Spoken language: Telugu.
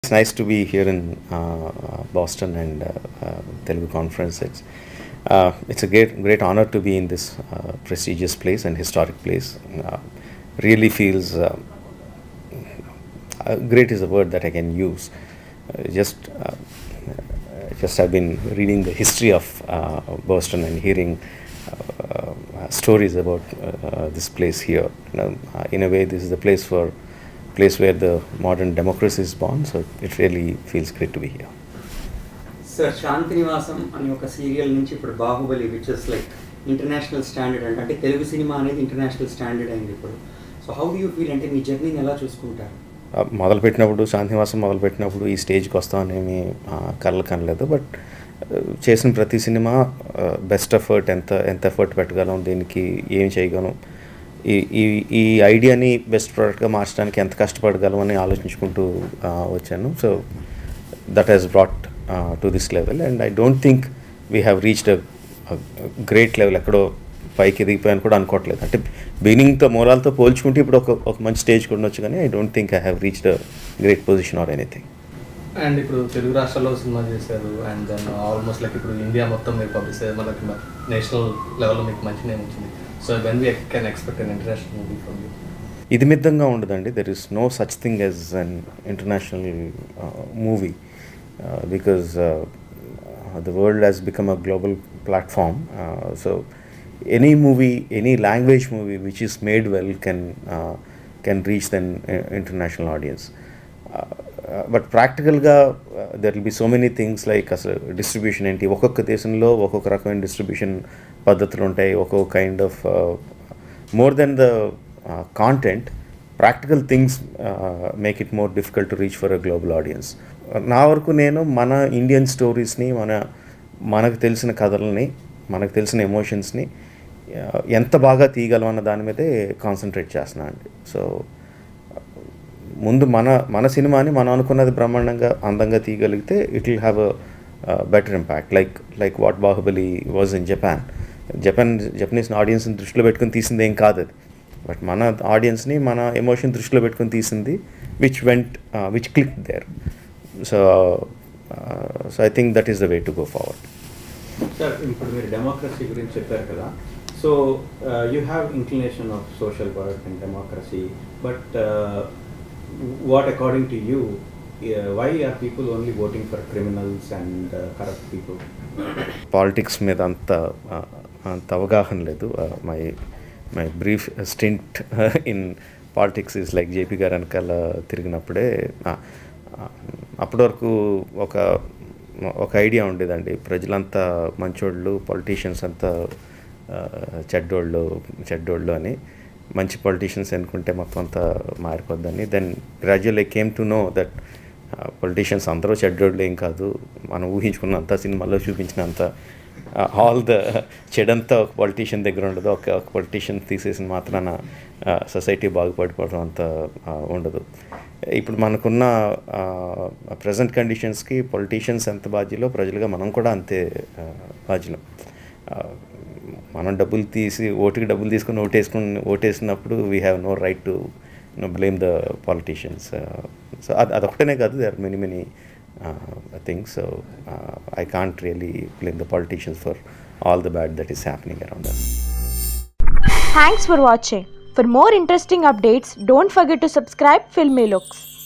It's nice to be here in uh, Boston and uh, uh, Telugu conference. It's, uh, it's a great, great honor to be in this uh, prestigious place and historic place. Uh, really feels uh, uh, great is a word that I can use. Uh, just, uh, just I've been reading the history of uh, Boston and hearing uh, uh, stories about uh, this place here. You know, uh, in a way, this is the place for place where the modern democracy is born. So it really feels great to be here. Sir Shantinivasam అని ఒక సీరియల్ నుంచి ఇప్పుడు Baahubali which is like international standard అంటే అంటే తెలుగు సినిమా అనేది ఇంటర్నేషనల్ స్టాండర్డ్ అయింది ఇప్పుడు so how do you feel అంటే మీ జర్నీని ఎలా చూసుకుంటారు ఆ, మొదలుపెట్టినప్పుడు శాంతినివాసం మొదలుపెట్టినప్పుడు ఈ స్టేజ్కి వస్తామనేమి కళ్ళు కనలేదు బట్ చేసిన ప్రతి సినిమా బెస్ట్ ఎఫర్ట్ ఎంత ఎంత ఎఫర్ట్ పెట్టగలం దీనికి ఏం చేయగలం ఈ ఈ ఈ ఐడియాని బెస్ట్ ప్రోడక్ట్గా మార్చడానికి ఎంత కష్టపడగలం అని ఆలోచించుకుంటూ ఆ, వచ్చాను so that has brought to this level and I don't think we have reached great level ఎక్కడో పైకి ఎదిగిపోయాను కూడా అనుకోవట్లేదు అంటే బిగినింగ్తో మూలాలతో పోల్చుకుంటే ఇప్పుడు ఒక ఒక మంచి స్టేజ్ కూడా ఉండొచ్చు కానీ I don't think I have reached great position or anything and ఇప్పుడు తెలుగు రాష్ట్రాల్లో సినిమా చేశారు అండ్ దెన్ ఆల్మోస్ట్ లైక్ ఇప్పుడు ఇండియా మొత్తం మీరు పబ్లిష్ మనకి నేషనల్ లెవెల్లో మీకు మంచి నేమ్ వచ్చింది so when we can expect an international movie from you ఇది మిద్దంగా ఉండదండి there is no such thing as an international movie because the world has become a global platform so any movie any language movie which is made well can can reach then international audience but ప్రాక్టికల్గా there will be so many things like అసలు డిస్ట్రిబ్యూషన్ ఏంటి ఒక్కొక్క దేశంలో ఒక్కొక్క రకమైన డిస్ట్రిబ్యూషన్ పద్ధతులు ఉంటాయి ఒక్కొక్క kind of more then the content practical things make it more difficult to reach for a global audience నా వరకు నేను మన ఇండియన్ స్టోరీస్ని మన మనకు తెలిసిన కథలని మనకు తెలిసిన ఎమోషన్స్ని ఎంత బాగా తీయగలం అన్న దాని మీదే కాన్సన్ట్రేట్ చేస్తున్నాను అండి సో ముందు మన మన సినిమాని మనం అనుకున్నది బ్రహ్మాండంగా అందంగా తీయగలిగితే it will have a better impact like like what Baahubali was in Japan Japan Japanese ఆడియన్స్ని దృష్టిలో పెట్టుకుని తీసింది ఏం కాదు అది బట్ మన ఆడియన్స్ని మన ఎమోషన్ దృష్టిలో పెట్టుకుని తీసింది which went which click there so so I think that is the way to go forward sir ఇప్పుడు మీరు డెమోక్రసీ గురించి చెప్పారు కదా so you have inclination of social work and democracy but what according to you why are people only voting for criminals and corrupt people politics మీద అంత ఆ, అంత అవగాహన లేదు my my brief stint in politics is like JP garu వెనకాల తిరిగినప్పుడే ఆ, ఆ, అప్పటి వరకు ఒక ఒక ఐడియా ఉండేదండి ప్రజలంతా మంచోళ్ళు పొలిటీషియన్స్ అంతా ఆ, చెడ్డోళ్ళు చెడ్డోళ్ళు అని మంచి పొలిటీషియన్స్ ఎన్నుకుంటే మొత్తం అంతా మారిపోద్దని then gradual I came to know that politicians అందరూ చెడ్డోళ్ళు ఏం కాదు మనం ఊహించుకున్నంత సినిమాలో చూపించినంత ఆల్ ద చెడంతా ఒక పొలిటీషియన్ దగ్గర ఉండదు ఒక ఒక పొలిటీషియన్ తీసేసిన మాత్రాన సొసైటీ బాగుపడిపోవడం అంత ఆ, ఉండదు ఇప్పుడు మనకున్న ప్రజెంట్ కండిషన్స్కి పొలిటీషియన్స్ ఎంత బాధ్యులో ప్రజలుగా మనం కూడా అంతే ఆ, బాధ్యులం ఆ, మనం డబ్బులు తీసి ఓటుకి డబ్బులు తీసుకుని ఓటేసుకుని ఓటేసినప్పుడు we have no right to no blame the politicians so అది అదొకటనే కాదు they are many many things so I can't really blame the politicians for all the bad that is happening around us Thanks for watching. For more interesting updates, don't forget to subscribe Filmy Looks.